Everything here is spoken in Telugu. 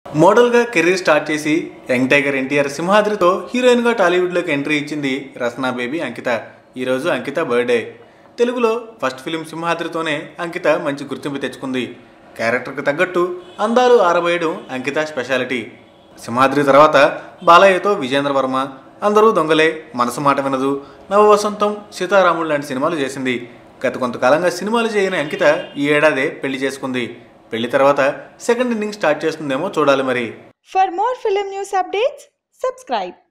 మోడల్గా కెరీర్ స్టార్ట్ చేసి యంగ్ టైగర్ ఎన్టీఆర్ సింహాద్రితో హీరోయిన్గా టాలీవుడ్లోకి ఎంట్రీ ఇచ్చింది రస్నా బేబీ అంకిత ఈరోజు అంకిత బర్త్డే తెలుగులో ఫస్ట్ ఫిలిం సింహాద్రితోనే అంకిత మంచి గుర్తింపు తెచ్చుకుంది క్యారెక్టర్కి తగ్గట్టు అందాలు ఆరబోయడం అంకిత స్పెషాలిటీ సింహాద్రి తర్వాత బాలయ్యతో విజేంద్ర వర్మ అందరూ దొంగలే మనసు మాట వినదు నవవసంతం సీతారాముడు లాంటి సినిమాలు చేసింది గత కొంతకాలంగా సినిమాలు చేయని అంకిత ఈ ఏడాదే పెళ్లి చేసుకుంది పెళ్లి తర్వాత సెకండ్ ఇన్నింగ్ స్టార్ట్ చేస్తుందేమో చూడాలి మరి For more film news updates, subscribe.